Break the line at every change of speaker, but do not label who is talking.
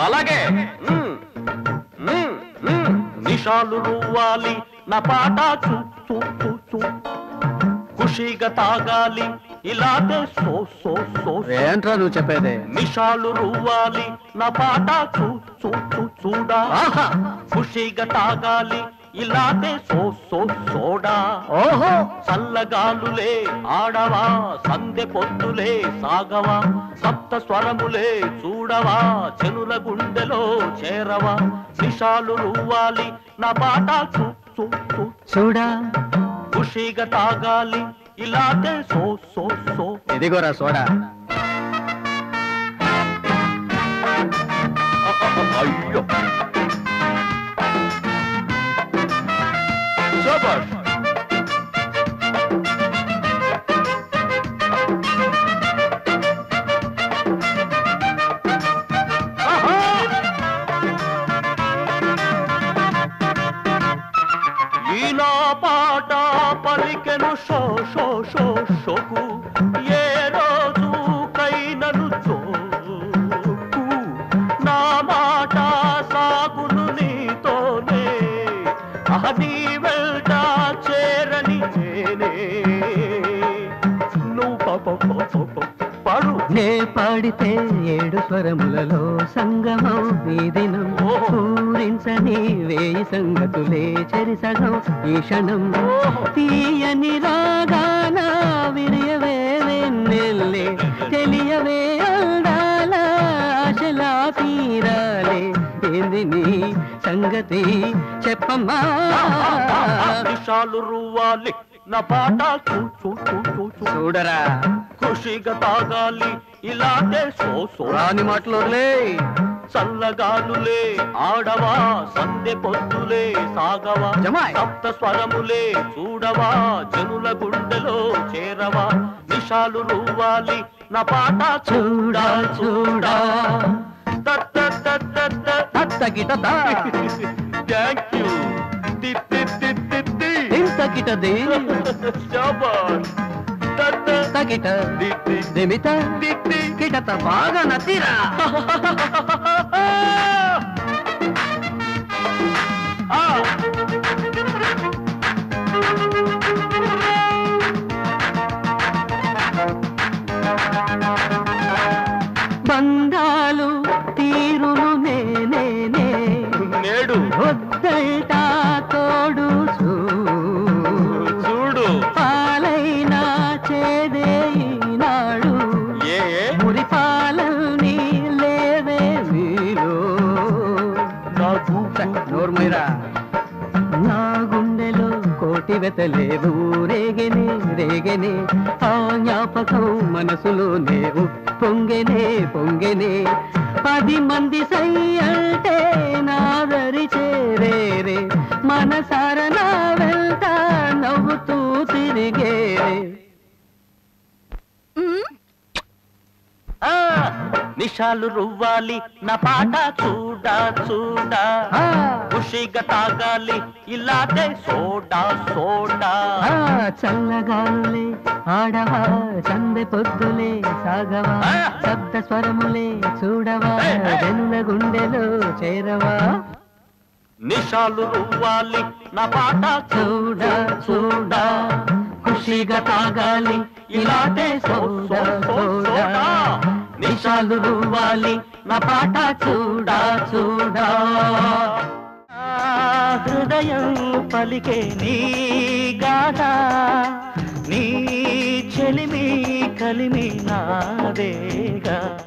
అలాగే మ్మ్. మ్మ్. మ్మ్. నిషాలు రువ్వాలి నా పాట చూ చూ చూ చూ ఖుషీగా తాగాలి ఇలాగే సో సో సో సో.
ఏంట్రా నువ్వు చెప్పేది
నిషాలు రువ్వాలి నా పాట చూ చూ చూ చూడా
ఆహా
ఖుషీగా తాగాలి ఇలాగే సో సో సోడా
ఓహో
చల్లగాలులే ఆడవా సందె పొద్దులే సాగవా సప్త స్వరములే చూడవా చెనుల గుండెలో చేరవా నిషాలు రువ్వాలి నా పాట చూ చూ చూ
చూడా
ఖుషీగా తాగాలి ఇలాగే సో సో సో
ఇదిగోరా సోడా
అయ్యో శభాష్ ఆహా! ఈ నా పాట పలికెను షో షో షో షోకు ఏ రోజు కైనను చోకు నా మాట సాగును నీతోనే అహ నీ వెంట చేరని నేనే నువ్వు పాప పాడు
నే పాడితే ఏడు స్వరములలో సంగమం ఈ దినం పూరించని వేయి సంగతులే చెరిసగం ఈ క్షణం తీయని రాగాన విరియవే వెన్నెల్లే తెలియవే అందాల ఆశలా తీరాలే ఏంది నీ సంగతి చెప్పమ్మా
నిషాలు రువ్వాలి నా పాట చూ చూ చూ చూ చూ
చూడరా
ఖుషిగా తాగాలి ఇలాగే సో సో
రాని మాటలోలే
చల్లగాలులే ఆడవా సందె పొద్దులే సాగవా
జమాయ్.
సప్త స్వరములే చూడవా జనుల గుండెలో చేరవా నిషాలు రువ్వాలి నా పాట
చూడా చూడా
థ్యాంక్
అత్తగిట
యూ
ఇంతకిటది
శాబాష్
తగిట దిమిత కిటత బాగా నతిరా బంధాలు తీరును నేనే
నేడు
వద్దట తోడు చూ
చూడు
పాలైనా చేదే ఈనాడు
ఏ
మురి పాలని లేవే మీలో
నాకు
నోర్మైరా నా గుండెలో కోటి వెతలేవు రేగెనే రేగెనే ఆ జ్ఞాపకం మనసులోనే పొంగెనే పొంగెనే పది మంది సై అంటే నాదరి చేరేరే మనసార నా వెంట నవ్వుతూ తిరిగేరే
ఆ, నిషాలు రువ్వాలి నా పాట చూడా చూడా
ఆ,
ఖుషిగా తాగాలి ఇలాగే సోడా సోడా
ఆ, చల్లగాలులే ఆడవా చందె పొద్దులే సాగవా
ఆ.
శబ్ద స్వరములే చూడవా
ఏయ్, ఏయ్.
వెన్న గుండెలో చేరవా
నిషాలు రువ్వాలి నా పాట
చూడా చూడా ఖుషిగా తాగాలి ఇలాగే సోడా సోడా నిషాలు రువ్వాలి నా పాట చూడా చూడా
ఆ, హృదయం పలికే నీ గాథ నీ చెలిమి కలిమి నాదేగా